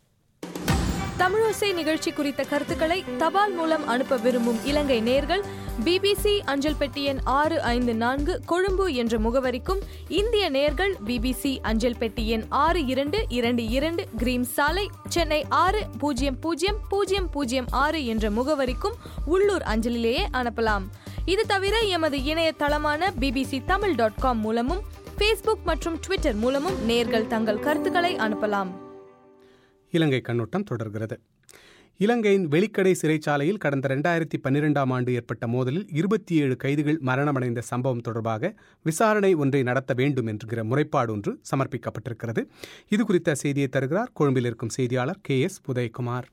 தமிழோசை நிகழ்ச்சி குறித்த கருத்துக்களை தபால் மூலம் அனுப்ப விரும்பும் இலங்கை நேர்கள் பிபிசி அஞ்சல் பெட்டி எண் ஆறு ஐந்து நான்கு கொழும்பு என்ற முகவரிக்கும் இந்திய நேர்கள் பிபிசி அஞ்சல் பெட்டி எண் ஆறு இரண்டு இரண்டு இரண்டு கிரீம் சாலை சென்னை ஆறு பூஜ்ஜியம் பூஜ்ஜியம் பூஜ்ஜியம் பூஜ்ஜியம் ஆறு என்ற முகவரிக்கும் உள்ளூர் அஞ்சலிலேயே அனுப்பலாம் இது தவிர எமது இணையதளமான பிபிசி தமிழ் டாட் காம் மூலமும் ஃபேஸ்புக் மற்றும் ட்விட்டர் மூலமும் நேர்கள் தங்கள் கருத்துக்களை அனுப்பலாம் இலங்கை கண்ணோட்டம் தொடர்கிறது இலங்கையின் வெளிக்கடை சிறைச்சாலையில் கடந்த ரெண்டாயிரத்தி பன்னிரெண்டாம் ஆண்டு ஏற்பட்ட மோதலில் இருபத்தி ஏழு கைதிகள் மரணமடைந்த சம்பவம் தொடர்பாக விசாரணை ஒன்றை நடத்த வேண்டும் என்கிற முறைப்பாடு ஒன்று சமர்ப்பிக்கப்பட்டிருக்கிறது இது குறித்த செய்தியை தருகிறார் கொழும்பில் இருக்கும் செய்தியாளர் கே எஸ் உதயகுமார்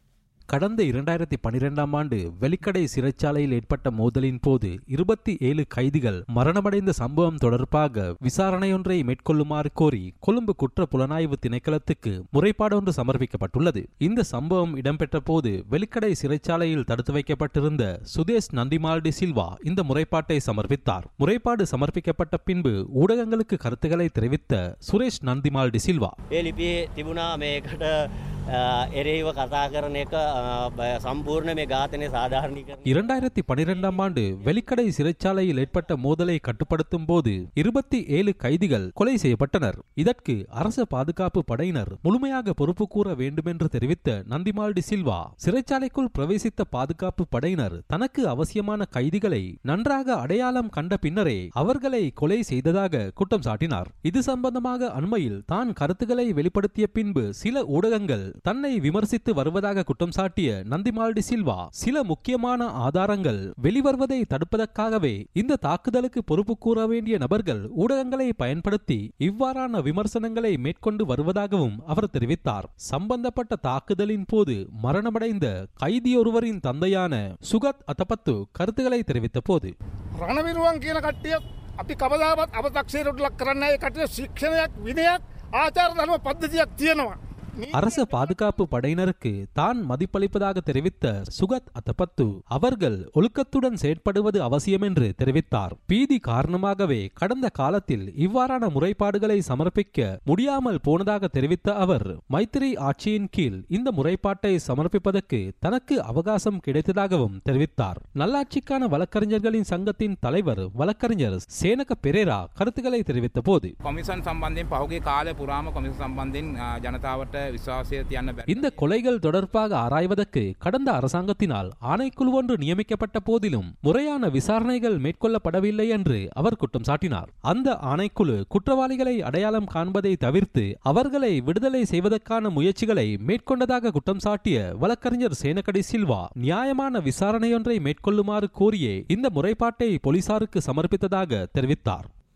கடந்த இரண்டாயிரத்தி பனிரெண்டாம் ஆண்டு வெலிக்கடை சிறைச்சாலையில் ஏற்பட்ட மோதலின் போது இருபத்தி ஏழு கைதிகள் மரணமடைந்த சம்பவம் தொடர்பாக விசாரணையொன்றை மேற்கொள்ளுமாறு கோரி கொழும்பு குற்ற புலனாய்வு திணைக்களத்துக்கு முறைப்பாடொன்று சமர்ப்பிக்கப்பட்டுள்ளது இந்த சம்பவம் இடம்பெற்ற போது வெலிக்கடை சிறைச்சாலையில் தடுத்து வைக்கப்பட்டிருந்த சுதேஷ் நந்திமால்டி சில்வா இந்த முறைப்பாட்டை சமர்ப்பித்தார் முறைப்பாடு சமர்ப்பிக்கப்பட்ட பின்பு ஊடகங்களுக்கு கருத்துக்களை தெரிவித்த சுரேஷ் நந்திமால்டி சில்வா ඒ ලිපියේ තිබුණා මේකට අ, එරෙහිව කතා කරන එක අ, බ- සම්පූර්ණ මේ ඝාතනය සාධාරණීකරණය இரண்டாயிரத்தி பனிரெண்டாம் ஆண்டு வெலிக்கடை சிறைச்சாலையில் ஏற்பட்ட மோதலை கட்டுப்படுத்தும் போது இருபத்தி ஏழு கைதிகள் கொலை செய்யப்பட்டனர் இதற்கு அரச பாதுகாப்பு படையினர் முழுமையாக பொறுப்பு கூற வேண்டுமென்று தெரிவித்த நந்திமால்டி சில்வா சிறைச்சாலைக்குள் பிரவேசித்த பாதுகாப்பு படையினர் தனக்கு அவசியமான கைதிகளை நன்றாக அடையாளம் கண்ட பின்னரே அவர்களை கொலை செய்ததாக குற்றம் சாட்டினார் இது சம்பந்தமாக அண்மையில் தான் கருத்துக்களை வெளிப்படுத்திய பின்பு சில ஊடகங்கள் தன்னை விமர்சித்து வருவதாக குற்றம் சாட்டிய நந்திமால்டி சில்வா சில முக்கியமான ஆதாரங்கள் வெளிவருவதை தடுப்பதற்காகவே இந்த தாக்குதலுக்கு பொறுப்பு கூற வேண்டிய நபர்கள் ஊடகங்களை பயன்படுத்தி இவ்வாறான விமர்சனங்களை மேற்கொண்டு வருவதாகவும் அவர் தெரிவித்தார் சம்பந்தப்பட்ட தாக்குதலின் போது மரணமடைந்த கைதியொருவரின் தந்தையான சுகத் அத்தபத்து கருத்துக்களை தெரிவித்த போது රණවිරුවන් කියන කට්ටිය අපි කවදාවත් අවතක්සේරට ලක් කරන්න ඒ කටිය ශික්ෂණයක් විනයක් ආචාර ධර්ම පද්ධතියක් තියෙනවා. அரச பாதுகாப்பு படையினருக்கு தான் மதிப்பளிப்பதாக தெரிவித்த சுகத் அத்தபத்து அவர்கள் ஒழுக்கத்துடன் செயற்படுவது அவசியம் என்று தெரிவித்தார் பீதி காரணமாகவே கடந்த காலத்தில் இவ்வாறான முறைப்பாடுகளை சமர்ப்பிக்க முடியாமல் போனதாக தெரிவித்த அவர் மைத்திரி ஆட்சியின் கீழ் இந்த முறைப்பாட்டை சமர்ப்பிப்பதற்கு தனக்கு அவகாசம் கிடைத்ததாகவும் தெரிவித்தார் நல்லாட்சிக்கான வழக்கறிஞர்களின் சங்கத்தின் தலைவர் வழக்கறிஞர் சேனக பெரேரா கருத்துக்களை தெரிவித்த போது කොමිසන් සම්බන්ධයෙන් පහුගේ කාල පුරාම කොමිස සම්බන්ධෙන් අ, ජනතාවට විශ්වාසය තියන්න බැ இந்த கொலைகள் தொடர்பாக ஆராய்வதற்கு கடந்த அரசாங்கத்தினால் ஆணைக்குழு ஒன்று நியமிக்கப்பட்ட போதிலும் முறையான விசாரணைகள் மேற்கொள்ளப்படவில்லை என்று அவர் குற்றம் சாட்டினார் அந்த ஆணைக்குழு குற்றவாளிகளை அடையாளம் காண்பதை தவிர்த்து அவர்களை விடுதலை செய்வதற்கான முயற்சிகளை மேற்கொண்டதாக குற்றம் சாட்டிய வழக்கறிஞர் சேனகடி சில்வா நியாயமான விசாரணையொன்றை மேற்கொள்ளுமாறு கோரியே இந்த முறைப்பாட்டை போலீசாருக்கு சமர்ப்பித்ததாக தெரிவித்தார்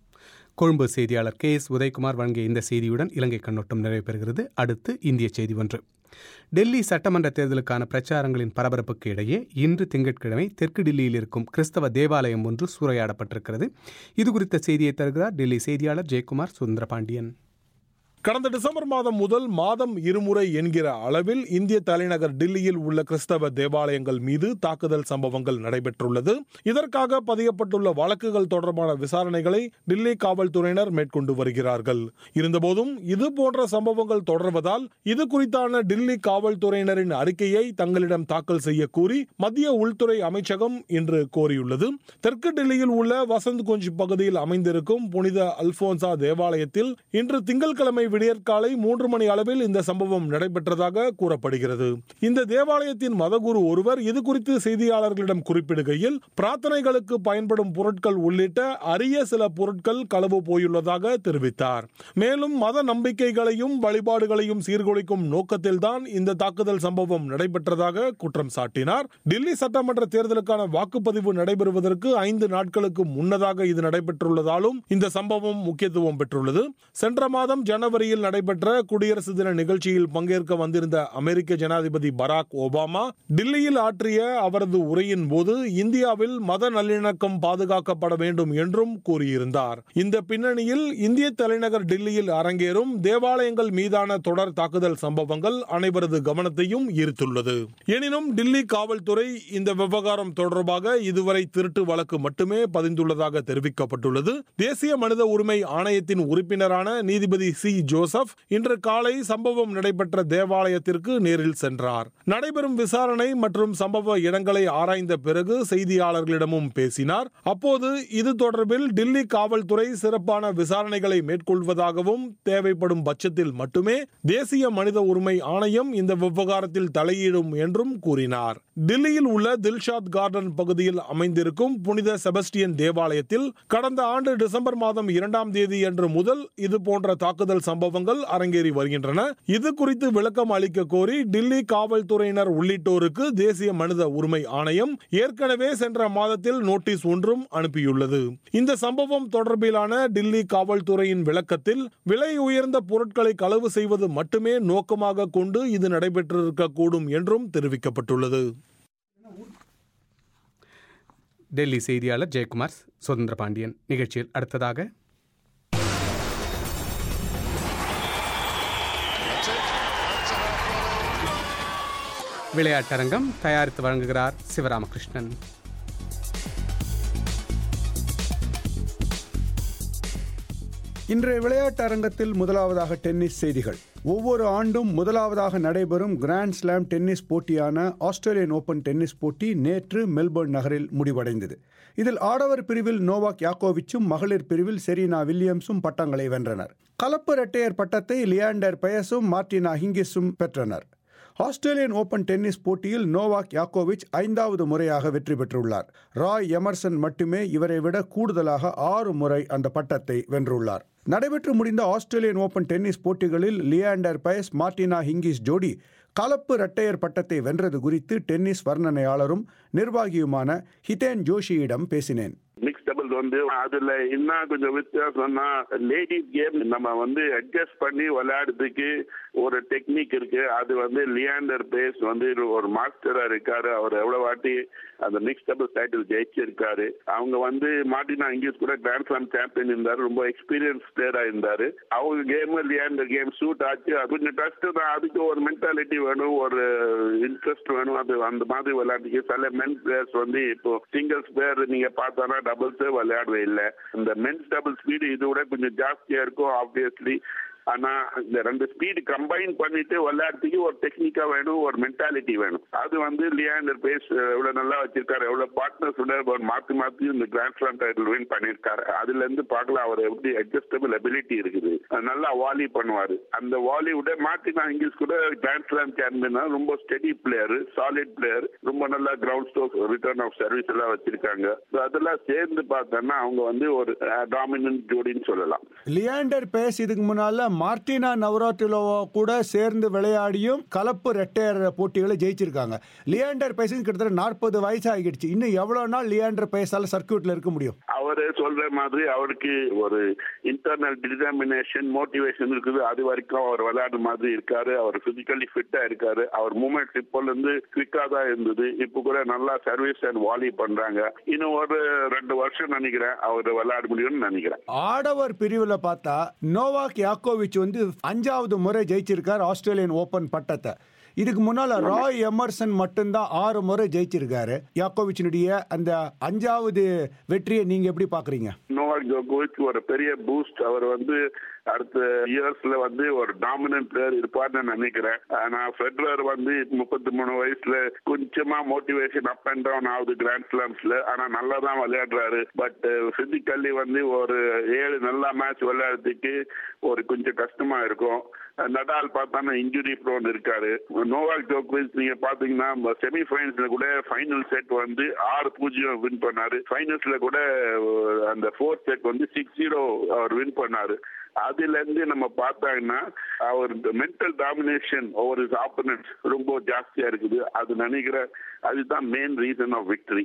கொழும்பு செய்தியாளர் கே எஸ் உதயகுமார் வழங்கிய இந்த செய்தியுடன் இலங்கை கண்ணோட்டம் நிறைவு பெறுகிறது அடுத்து இந்திய செய்தி ஒன்று டெல்லி சட்டமன்ற தேர்தலுக்கான பிரச்சாரங்களின் பரபரப்புக்கு இடையே இன்று திங்கட்கிழமை தெற்கு டெல்லியில் இருக்கும் கிறிஸ்தவ தேவாலயம் ஒன்று சூறையாடப்பட்டிருக்கிறது இது குறித்த செய்தியை தருகிறார் டெல்லி செய்தியாளர் ஜெயக்குமார் சுந்தரபாண்டியன் கடந்த டிசம்பர் மாதம் முதல் மாதம் இருமுறை என்கிற அளவில் இந்திய தலைநகர் டில்லியில் உள்ள கிறிஸ்தவ தேவாலயங்கள் மீது தாக்குதல் சம்பவங்கள் நடைபெற்றுள்ளது இதற்காக பதியப்பட்டுள்ள வழக்குகள் தொடர்பான விசாரணைகளை டில்லி காவல்துறையினர் மேற்கொண்டு வருகிறார்கள் இருந்தபோதும் இது போன்ற சம்பவங்கள் தொடர்வதால் இது குறித்தான டில்லி காவல்துறையினரின் அறிக்கையை தங்களிடம் தாக்கல் செய்ய கூறி மத்திய உள்துறை அமைச்சகம் இன்று கோரியுள்ளது தெற்கு டெல்லியில் உள்ள வசந்த் குஞ்ச் பகுதியில் அமைந்திருக்கும் புனித அல்போன்சா தேவாலயத்தில் இன்று திங்கட்கிழமை விடியற்காலை மூன்று மணி அளவில் இந்த சம்பவம் நடைபெற்றதாக கூறப்படுகிறது இந்த தேவாலயத்தின் மதகுரு ஒருவர் இது குறித்து செய்தியாளர்களிடம் குறிப்பிடுகையில் பிரார்த்தனைகளுக்கு பயன்படும் பொருட்கள் உள்ளிட்ட அரிய சில பொருட்கள் களவு போயுள்ளதாக தெரிவித்தார் மேலும் மத நம்பிக்கைகளையும் வழிபாடுகளையும் சீர்குலைக்கும் நோக்கத்தில்தான் இந்த தாக்குதல் சம்பவம் நடைபெற்றதாக குற்றம் சாட்டினார் டில்லி சட்டமன்ற தேர்தலுக்கான வாக்குப்பதிவு நடைபெறுவதற்கு ஐந்து நாட்களுக்கு முன்னதாக இது நடைபெற்றுள்ளதாலும் இந்த சம்பவம் முக்கியத்துவம் பெற்றுள்ளது சென்ற மாதம் ஜனவரி ஜனவரியில் நடைபெற்ற குடியரசு தின நிகழ்ச்சியில் பங்கேற்க வந்திருந்த அமெரிக்க ஜனாதிபதி பராக் ஒபாமா டில்லியில் ஆற்றிய அவரது உரையின் போது இந்தியாவில் மத நல்லிணக்கம் பாதுகாக்கப்பட வேண்டும் என்றும் கூறியிருந்தார் இந்த பின்னணியில் இந்திய தலைநகர் டில்லியில் அரங்கேறும் தேவாலயங்கள் மீதான தொடர் தாக்குதல் சம்பவங்கள் அனைவரது கவனத்தையும் ஈர்த்துள்ளது எனினும் டில்லி காவல்துறை இந்த விவகாரம் தொடர்பாக இதுவரை திருட்டு வழக்கு மட்டுமே பதிந்துள்ளதாக தெரிவிக்கப்பட்டுள்ளது தேசிய மனித உரிமை ஆணையத்தின் உறுப்பினரான நீதிபதி சி ஜோசப் இன்று காலை சம்பவம் நடைபெற்ற தேவாலயத்திற்கு நேரில் சென்றார் நடைபெறும் விசாரணை மற்றும் சம்பவ இடங்களை ஆராய்ந்த பிறகு செய்தியாளர்களிடமும் பேசினார் அப்போது இது தொடர்பில் டில்லி காவல்துறை சிறப்பான விசாரணைகளை மேற்கொள்வதாகவும் தேவைப்படும் பட்சத்தில் மட்டுமே தேசிய மனித உரிமை ஆணையம் இந்த விவகாரத்தில் தலையிடும் என்றும் கூறினார் டில்லியில் உள்ள தில்ஷாத் கார்டன் பகுதியில் அமைந்திருக்கும் புனித செபஸ்டியன் தேவாலயத்தில் கடந்த ஆண்டு டிசம்பர் மாதம் இரண்டாம் தேதி அன்று முதல் இது போன்ற தாக்குதல் சம்பவங்கள் அரங்கேறி வருகின்றன இது குறித்து விளக்கம் அளிக்க கோரி டில்லி காவல்துறையினர் உள்ளிட்டோருக்கு தேசிய மனித உரிமை ஆணையம் ஏற்கனவே சென்ற மாதத்தில் நோட்டீஸ் ஒன்றும் அனுப்பியுள்ளது இந்த சம்பவம் தொடர்பிலான டில்லி காவல்துறையின் விளக்கத்தில் விலை உயர்ந்த பொருட்களை களவு செய்வது மட்டுமே நோக்கமாக கொண்டு இது நடைபெற்றிருக்கக்கூடும் என்றும் தெரிவிக்கப்பட்டுள்ளது டெல்லி செய்தியாளர் ஜெயக்குமார் சுதந்திர பாண்டியன் நிகழ்ச்சியில் அடுத்ததாக விளையாட்டரங்கம் தயாரித்து வழங்குகிறார் சிவராமகிருஷ்ணன் இன்றைய விளையாட்டு அரங்கத்தில் முதலாவதாக டென்னிஸ் செய்திகள் ஒவ்வொரு ஆண்டும் முதலாவதாக நடைபெறும் கிராண்ட் ஸ்லாம் டென்னிஸ் போட்டியான ஆஸ்திரேலியன் ஓபன் டென்னிஸ் போட்டி நேற்று மெல்பர்ன் நகரில் முடிவடைந்தது இதில் ஆடவர் பிரிவில் நோவாக் யாக்கோவிச்சும் மகளிர் பிரிவில் செரீனா வில்லியம்ஸும் பட்டங்களை வென்றனர் கலப்பு இரட்டையர் பட்டத்தை லியாண்டர் பயஸும் மார்டினா ஹிங்கிஸும் பெற்றனர் ஆஸ்திரேலியன் ஓபன் டென்னிஸ் போட்டியில் நோவாக் யாக்கோவிச் ஐந்தாவது முறையாக வெற்றி பெற்றுள்ளார் ராய் எமர்சன் மட்டுமே இவரை விட கூடுதலாக ஆறு முறை அந்த பட்டத்தை வென்றுள்ளார் நடைபெற்று முடிந்த ஆஸ்திரேலியன் ஓபன் டென்னிஸ் போட்டிகளில் லியாண்டர் பயஸ் மார்டினா ஹிங்கிஸ் ஜோடி கலப்பு இரட்டையர் பட்டத்தை வென்றது குறித்து டென்னிஸ் வர்ணனையாளரும் நிர்வாகியுமான ஹிதேன் ஜோஷியிடம் பேசினேன் மிக்ஸ் டபுள்ஸ் வந்து அதுல என்ன கொஞ்சம் வித்தியாசம்னா லேடிஸ் கேம் நம்ம வந்து அட்ஜஸ்ட் பண்ணி விளையாடுறதுக்கு ஒரு டெக்னிக் இருக்கு அது வந்து லியாண்டர் பேஸ் வந்து ஒரு மாஸ்டரா இருக்காரு அவர் எவ்வளவு வாட்டி அந்த மிக்ஸ் டபுள் டைட்டில் ஜெயிச்சிருக்காரு அவங்க வந்து மார்டினா இங்கிலீஷ் கூட கிராண்ட் ஸ்லாம் சாம்பியன் இருந்தாரு ரொம்ப எக்ஸ்பீரியன்ஸ் பிளேயரா இருந்தாரு அவங்க கேம் லியாண்டர் கேம் சூட் ஆச்சு அது கொஞ்சம் டஸ்ட் தான் அதுக்கு ஒரு மென்டாலிட்டி வேணும் ஒரு இன்ட்ரெஸ்ட் வேணும் அது அந்த மாதிரி விளையாட்டுக்கு சில மென் பிளேயர்ஸ் வந்து இப்போ சிங்கிள்ஸ் பிளேயர் நீங்க பார்த்தானா டபுள்ஸே விளையாடவே இல்லை இந்த மென்ஸ் டபுள் ஸ்பீடு இது விட கொஞ்சம் ஜாஸ்தியா இருக்கும் ஆப்வியஸ்லி ஆனா இந்த ரெண்டு ஸ்பீடு கம்பைன் பண்ணிட்டு விளையாட்டுக்கு ஒரு டெக்னிக்கா வேணும் ஒரு மென்டாலிட்டி வேணும் அது வந்து லியாண்டர் பேஸ் எவ்வளவு நல்லா வச்சிருக்காரு எவ்வளவு பார்ட்னர்ஸ் மாத்தி மாத்தி இந்த கிராண்ட் ஸ்லாம் டைட்டில் வின் பண்ணிருக்காரு அதுல இருந்து பார்க்கலாம் அவர் எப்படி அட்ஜஸ்டபிள் அபிலிட்டி இருக்குது நல்லா வாலி பண்ணுவாரு அந்த வாலி விட மார்டினா இங்கிலீஷ் கூட கிராண்ட் ஸ்லாம் சாம்பியன் ரொம்ப ஸ்டெடி பிளேயர் சாலிட் பிளேயர் ரொம்ப நல்லா ground stroke return of service எல்லாம் வச்சிருக்காங்க அதெல்லாம் சேர்ந்து பார்த்தோம்னா அவங்க வந்து ஒரு டாமினன்ட் ஜோடின்னு சொல்லலாம் லியாண்டர் பேஸ் இதுக்கு முன்னால மார்டினா நவராட்டிலோவா கூட சேர்ந்து விளையாடியும் கலப்பு ரெட்டையர் போட்டிகளை ஜெயிச்சிருக்காங்க லியாண்டர் பேசுக்கு கிட்டத்தட்ட நாற்பது வயசு ஆகிடுச்சு இன்னும் எவ்வளவு நாள் லியாண்டர் பேசால சர்க்கியூட்ல இருக்க முடியும் அவரு சொல்ற மாதிரி அவருக்கு ஒரு இன்டர்னல் டிட்டர்மினேஷன் மோட்டிவேஷன் இருக்குது அது வரைக்கும் அவர் விளையாடுற மாதிரி இருக்காரு அவர் பிசிக்கலி ஃபிட்டா இருக்காரு அவர் மூமெண்ட் இப்போல இருந்து குவிக்கா தான் இருந்தது இப்போ கூட நல்லா சர்வீஸ் அண்ட் வாலி பண்றாங்க இன்னும் ஒரு ரெண்டு வருஷம் நினைக்கிறேன் அவர் விளையாட முடியும்னு நினைக்கிறேன் ஆடவர் பிரிவுல பார்த்தா நோவாக் யாக்கோவிச் வந்து அஞ்சாவது முறை ஜெயிச்சிருக்கார் ஆஸ்திரேலியன் ஓபன் பட்டத்தை இதுக்கு முன்னால ராய் எமர்சன் மட்டும்தான் ஆறு முறை ஜெயிச்சிருக்காரு யாக்கோவிச்சினுடைய அந்த அஞ்சாவது வெற்றியை நீங்க எப்படி பாக்குறீங்க நோவாக் ஜோகோவிச் ஒரு பெரிய பூஸ்ட் அவர் வந்து அடுத்த இயர்ஸ்ல வந்து ஒரு டாமினன்ட் பிளேயர் இருப்பார்னு நினைக்கிறேன் ஆனா ஃபெடரர் வந்து முப்பத்தி மூணு வயசுல கொஞ்சமா மோட்டிவேஷன் அப் அண்ட் டவுன் ஆகுது கிராண்ட் ஸ்லாம்ஸ்ல ஆனா நல்லா தான் விளையாடுறாரு பட் பிசிக்கல்லி வந்து ஒரு ஏழு நல்ல மேட்ச் விளையாடுறதுக்கு ஒரு கொஞ்சம் கஷ்டமா இருக்கும் நடால் பார்த்தானா இன்ஜுரி ப்ரோன் இருக்காரு நோவாக் ஜோக்விச் நீங்க பாத்தீங்கன்னா செமி ஃபைனல்ஸ்ல கூட ஃபைனல் செட் வந்து ஆறு பூஜ்ஜியம் வின் பண்ணாரு ஃபைனல்ஸ்ல கூட அந்த ஃபோர்த் செட் வந்து சிக்ஸ் ஜீரோ அவர் வின் பண்ணாரு அதுல இருந்து நம்ம பார்த்தாங்கன்னா அவர் mental domination over is opponent ரொம்ப ஜாஸ்தியா இருக்குது அது நினைக்கிறேன் அதுதான் main reason of victory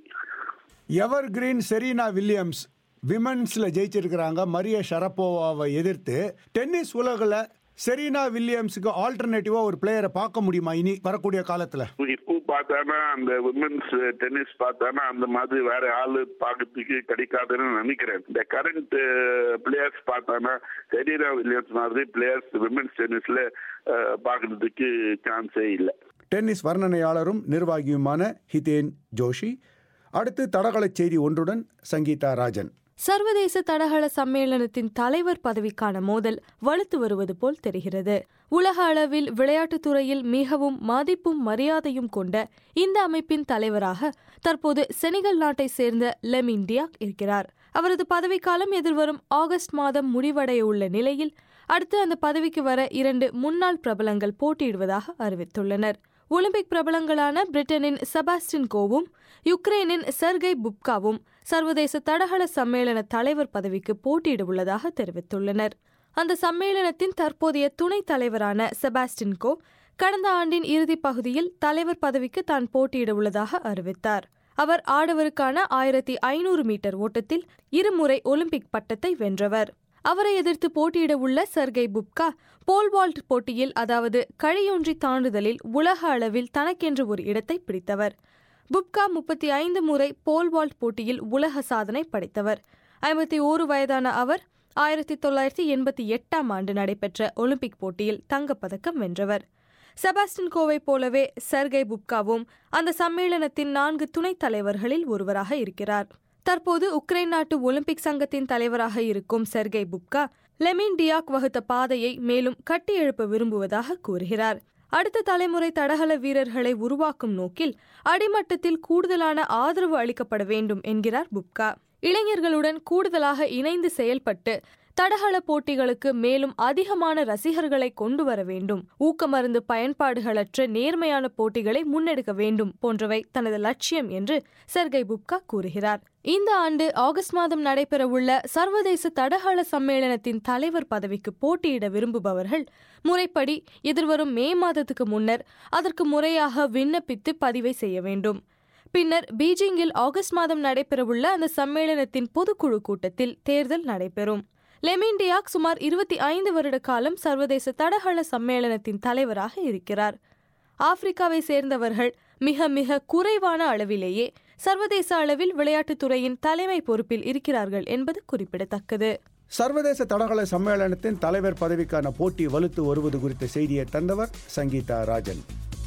evergreen Serena Williams விமன்ஸ்ல ஜெயிச்சிருக்கிறாங்க மரிய ஷரப்போவாவை எதிர்த்து டென்னிஸ் உலகில் செரீனா வில்லியம்ஸுக்கு ஆல்டர்னேட்டிவா ஒரு பிளேயரை பார்க்க முடியுமா இனி வரக்கூடிய காலத்துல இப்போ பார்த்தானா அந்த விமன்ஸ் டென்னிஸ் பார்த்தானா அந்த மாதிரி வேற ஆளு பார்க்கறதுக்கு கிடைக்காதுன்னு நினைக்கிறேன் இந்த கரண்ட் பிளேயர்ஸ் பார்த்தானா செரீனா வில்லியம்ஸ் மாதிரி பிளேயர்ஸ் விமன்ஸ் டென்னிஸ்ல பார்க்கறதுக்கு சான்ஸே இல்லை டென்னிஸ் வர்ணனையாளரும் நிர்வாகியுமான ஹிதேன் ஜோஷி அடுத்து தடகள செய்தி ஒன்றுடன் சங்கீதா ராஜன் சர்வதேச தடகள சம்மேளனத்தின் தலைவர் பதவிக்கான மோதல் வலுத்து வருவது போல் தெரிகிறது உலக அளவில் விளையாட்டுத் துறையில் மிகவும் மதிப்பும் மரியாதையும் கொண்ட இந்த அமைப்பின் தலைவராக தற்போது செனிகல் நாட்டை சேர்ந்த லெமின் டியாக் இருக்கிறார் அவரது பதவிக்காலம் எதிர்வரும் ஆகஸ்ட் மாதம் முடிவடைய உள்ள நிலையில் அடுத்து அந்த பதவிக்கு வர இரண்டு முன்னாள் பிரபலங்கள் போட்டியிடுவதாக அறிவித்துள்ளனர் ஒலிம்பிக் பிரபலங்களான பிரிட்டனின் செபாஸ்டின் கோவும் யுக்ரைனின் செர்கை புப்காவும் சர்வதேச தடகள சம்மேளன தலைவர் பதவிக்கு போட்டியிட உள்ளதாக தெரிவித்துள்ளனர் அந்த சம்மேளனத்தின் தற்போதைய துணைத் தலைவரான செபாஸ்டின் கோ கடந்த ஆண்டின் இறுதிப் பகுதியில் தலைவர் பதவிக்கு தான் போட்டியிட உள்ளதாக அறிவித்தார் அவர் ஆடவருக்கான ஆயிரத்தி ஐநூறு மீட்டர் ஓட்டத்தில் இருமுறை ஒலிம்பிக் பட்டத்தை வென்றவர் அவரை எதிர்த்து போட்டியிட உள்ள சர்கை புப்கா போல் வால்ட் போட்டியில் அதாவது கழியொன்றி தாண்டுதலில் உலக அளவில் தனக்கென்று ஒரு இடத்தை பிடித்தவர் புப்கா முப்பத்தி ஐந்து முறை போல் வால்ட் போட்டியில் உலக சாதனை படைத்தவர் ஐம்பத்தி ஓரு வயதான அவர் ஆயிரத்தி தொள்ளாயிரத்தி எண்பத்தி எட்டாம் ஆண்டு நடைபெற்ற ஒலிம்பிக் போட்டியில் தங்கப்பதக்கம் வென்றவர் செபாஸ்டின் கோவை போலவே சர்கை புப்காவும் அந்த சம்மேளனத்தின் நான்கு துணைத் தலைவர்களில் ஒருவராக இருக்கிறார் தற்போது உக்ரைன் நாட்டு ஒலிம்பிக் சங்கத்தின் தலைவராக இருக்கும் செர்கை புப்கா லெமின் டியாக் வகுத்த பாதையை மேலும் கட்டியெழுப்ப விரும்புவதாக கூறுகிறார் அடுத்த தலைமுறை தடகள வீரர்களை உருவாக்கும் நோக்கில் அடிமட்டத்தில் கூடுதலான ஆதரவு அளிக்கப்பட வேண்டும் என்கிறார் புப்கா இளைஞர்களுடன் கூடுதலாக இணைந்து செயல்பட்டு தடகள போட்டிகளுக்கு மேலும் அதிகமான ரசிகர்களை கொண்டு வர வேண்டும் ஊக்கமருந்து பயன்பாடுகளற்ற நேர்மையான போட்டிகளை முன்னெடுக்க வேண்டும் போன்றவை தனது லட்சியம் என்று செர்கை புப்கா கூறுகிறார் இந்த ஆண்டு ஆகஸ்ட் மாதம் நடைபெறவுள்ள சர்வதேச தடகள சம்மேளனத்தின் தலைவர் பதவிக்கு போட்டியிட விரும்புபவர்கள் முறைப்படி எதிர்வரும் மே மாதத்துக்கு முன்னர் அதற்கு முறையாக விண்ணப்பித்து பதிவை செய்ய வேண்டும் பின்னர் பீஜிங்கில் ஆகஸ்ட் மாதம் நடைபெறவுள்ள அந்த சம்மேளனத்தின் பொதுக்குழு கூட்டத்தில் தேர்தல் நடைபெறும் லெமின் டியாக் சுமார் இருபத்தி ஐந்து வருட காலம் சர்வதேச தடகள சம்மேளனத்தின் தலைவராக இருக்கிறார் ஆப்பிரிக்காவை சேர்ந்தவர்கள் மிக மிக குறைவான அளவிலேயே சர்வதேச அளவில் விளையாட்டுத் துறையின் தலைமை பொறுப்பில் இருக்கிறார்கள் என்பது குறிப்பிடத்தக்கது சர்வதேச தடகள சம்மேளனத்தின் தலைவர் பதவிக்கான போட்டி வலுத்து வருவது குறித்த செய்தியை தந்தவர் சங்கீதா ராஜன்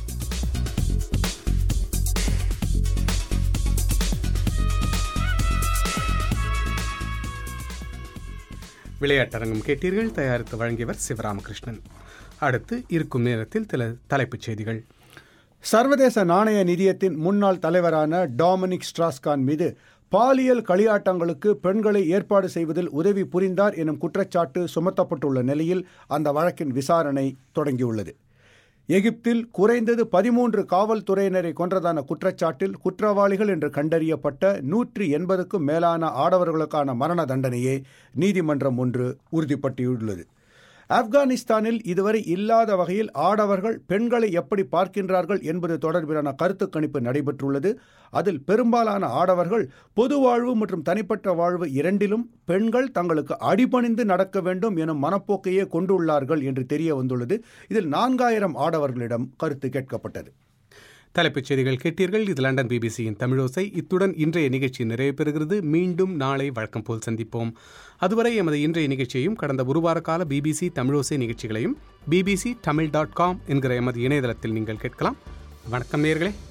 விளையாட்டரங்கம் கேட்டீர்கள் தயாரித்து வழங்கியவர் சிவராமகிருஷ்ணன் அடுத்து இருக்கும் நேரத்தில் சில தலைப்புச் செய்திகள் சர்வதேச நாணய நிதியத்தின் முன்னாள் தலைவரான டாமினிக் ஸ்ட்ராஸ்கான் மீது பாலியல் களியாட்டங்களுக்கு பெண்களை ஏற்பாடு செய்வதில் உதவி புரிந்தார் எனும் குற்றச்சாட்டு சுமத்தப்பட்டுள்ள நிலையில் அந்த வழக்கின் விசாரணை தொடங்கியுள்ளது எகிப்தில் குறைந்தது பதிமூன்று காவல்துறையினரை கொன்றதான குற்றச்சாட்டில் குற்றவாளிகள் என்று கண்டறியப்பட்ட நூற்றி எண்பதுக்கும் மேலான ஆடவர்களுக்கான மரண தண்டனையை நீதிமன்றம் ஒன்று உறுதிப்பட்டுள்ளது ஆப்கானிஸ்தானில் இதுவரை இல்லாத வகையில் ஆடவர்கள் பெண்களை எப்படி பார்க்கின்றார்கள் என்பது தொடர்பிலான கருத்து கணிப்பு நடைபெற்றுள்ளது அதில் பெரும்பாலான ஆடவர்கள் பொது வாழ்வு மற்றும் தனிப்பட்ட வாழ்வு இரண்டிலும் பெண்கள் தங்களுக்கு அடிபணிந்து நடக்க வேண்டும் எனும் மனப்போக்கையே கொண்டுள்ளார்கள் என்று தெரிய வந்துள்ளது இதில் நான்காயிரம் ஆடவர்களிடம் கருத்து கேட்கப்பட்டது தலைப்புச் செய்திகள் கேட்டீர்கள் இது லண்டன் பிபிசியின் தமிழோசை இத்துடன் இன்றைய நிகழ்ச்சி நிறைவு பெறுகிறது மீண்டும் நாளை வழக்கம் போல் சந்திப்போம் அதுவரை எமது இன்றைய நிகழ்ச்சியையும் கடந்த ஒரு வார கால பிபிசி தமிழோசை நிகழ்ச்சிகளையும் பிபிசி தமிழ் டாட் காம் என்கிற எமது இணையதளத்தில் நீங்கள் கேட்கலாம் வணக்கம் நேர்களே